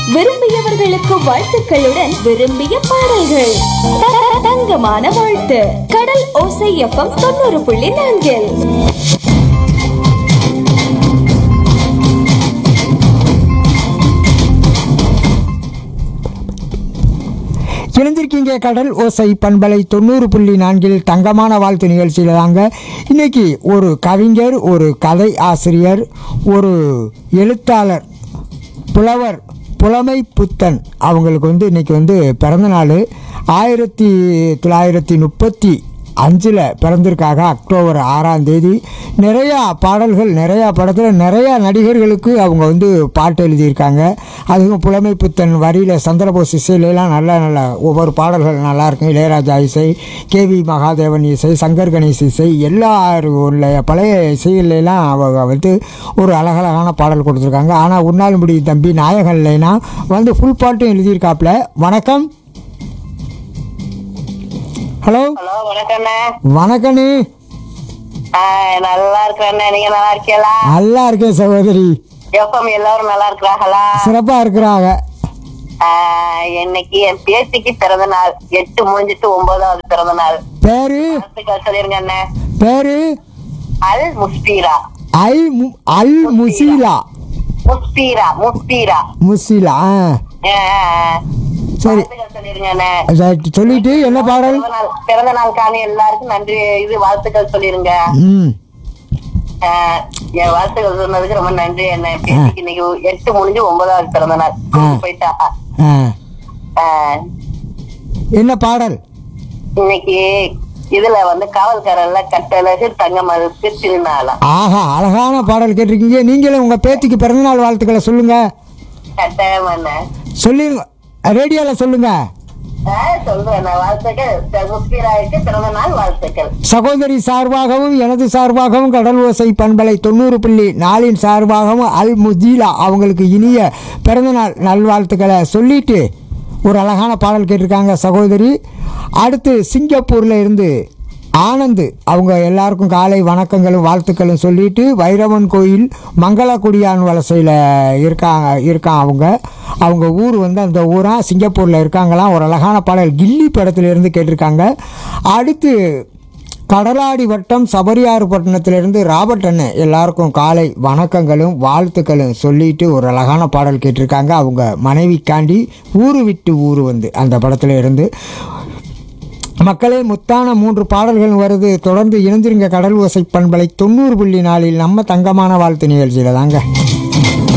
விரும்பியவர்களுக்கு வாழ்த்துக்களுடன் விரும்பிய பாடல்கள் த- த- தங்கமான வாழ்த்து கடல் ஓசை எஃப்எம் தொண்ணூறு புள்ளி நான்கில் இணைந்திருக்கீங்க கடல் ஓசை பண்பலை தொண்ணூறு புள்ளி நான்கில் தங்கமான வாழ்த்து நிகழ்ச்சியில் தாங்க இன்னைக்கு ஒரு கவிஞர் ஒரு கதை ஆசிரியர் ஒரு எழுத்தாளர் புலவர் புலமை புத்தன் அவங்களுக்கு வந்து இன்னைக்கு வந்து பிறந்த நாள் ஆயிரத்தி தொள்ளாயிரத்தி முப்பத்தி அஞ்சில் பிறந்திருக்காங்க அக்டோபர் ஆறாம் தேதி நிறையா பாடல்கள் நிறையா படத்தில் நிறையா நடிகர்களுக்கு அவங்க வந்து பாட்டு எழுதியிருக்காங்க அதுவும் புலமை புத்தன் வரியில் சந்திரபோஸ் இசையிலலாம் நல்ல நல்ல ஒவ்வொரு பாடல்கள் நல்லா இருக்கும் இளையராஜா இசை கேவி மகாதேவன் இசை சங்கர் கணேஷ் இசை எல்லாரும் உள்ள பழைய இசையிலலாம் அவங்க வந்து ஒரு அழகழகான பாடல் கொடுத்துருக்காங்க ஆனால் உன்னால் முடியும் தம்பி நாயகன் இல்லைன்னா வந்து ஃபுல் பாட்டும் எழுதியிருக்காப்புல வணக்கம் ஹலோ ஹலோ வணக்கண்ணே வணக்கண்ணே ஆ, நல்லா இருக்கிறேண்ணே நீங்க நல்லா இருக்கீங்களா நல்லா இருக்கேன் சகோதரி எப்பம் எல்லாரும் நல்லா இருக்கிறாங்களா சிறப்பாக இருக்கிறாங்க ஆ, இன்னைக்கு என் பேத்திக்கு பிறந்த நாள் எட்டு முடிஞ்சிட்டு ஒன்பதாவது பிறந்த நாள் பேரு வாழ்த்துக்கள் சொல்லிருங்க அண்ணே பேரு அல் முஸ்பீரா ஐ மு அல் முசீலா முஸ்பீரா முஸ்பீரா முசீலா ஆ ஆ, ஆ, ஆ. சரி வாழ்த்துக்கள் சொல்லிருங்க அண்ணே சரி, சொல்லிட்டு என்ன பாடல் பிறந்த நாள் பிறந்த நாள் காணி எல்லாருக்கும் நன்றி இது வாழ்த்துக்கள் சொல்லிருங்க ம் ஆ, என் வாழ்த்துக்கள் சொன்னதுக்கு ரொம்ப நன்றி என்ன என் பேத்திக்கு இன்னைக்கு எட்டு முடிஞ்சு ஒன்பதாவது பிறந்த நாள் ஸ்கூலுக்கு போயிட்டா ஆ ஆ, என்ன பாடல் இன்னைக்கு இதுல வந்து காவல்காரர்ல கட்டழகு தங்கமதுக்கு திருநாளாம் ஆஹா அழகான பாடல் கேட்டிருக்கீங்க நீங்களும் உங்கள் பேத்திக்கு பிறந்தநாள் வாழ்த்துக்களை சொல்லுங்க கட்டாயமான சொல்லிருங்க ரேடியோவில் சொல்லுங்க சொல்றேன் நான் வாழ்த்துக்கள் முஸ்பீராவுக்கு பிறந்த நாள் வாழ்த்துக்கள் சகோதரி சார்பாகவும் எனது சார்பாகவும் கடல் ஓசை பண்பலை தொண்ணூறு புள்ளி நாலின் சார்பாகவும் அல் முஜீலா அவங்களுக்கு இனிய பிறந்தநாள் நல்வாழ்த்துக்களை சொல்லிட்டு ஒரு அழகான பாடல் கேட்டிருக்காங்க சகோதரி அடுத்து சிங்கப்பூரில் இருந்து ஆனந்த் அவங்க எல்லாருக்கும் காலை வணக்கங்களும் வாழ்த்துக்களும் சொல்லிட்டு வைரவன் கோயில் மங்களக்குடியான் வலசையில் இருக்காங்க இருக்கான் அவங்க அவங்க ஊர் வந்து அந்த ஊரா சிங்கப்பூரில் இருக்காங்களாம் ஒரு அழகான பாடல் கில்லி படத்துல இருந்து கேட்டிருக்காங்க அடுத்து கடலாடி வட்டம் சபரியாறு பட்டணத்திலிருந்து ராபர்ட் அண்ணன் எல்லாருக்கும் காலை வணக்கங்களும் வாழ்த்துக்களும் சொல்லிட்டு ஒரு அழகான பாடல் கேட்டிருக்காங்க அவங்க மனைவிக்காண்டி ஊரு விட்டு ஊரு வந்து அந்த படத்துல இருந்து மக்களே முத்தான மூன்று பாடல்கள் வருது தொடர்ந்து இணைந்திருங்க கடல் ஓசை பண்பலை தொண்ணூறு புள்ளி நாலில் நம்ம தங்கமான வாழ்த்து நிகழ்ச்சியில் தாங்க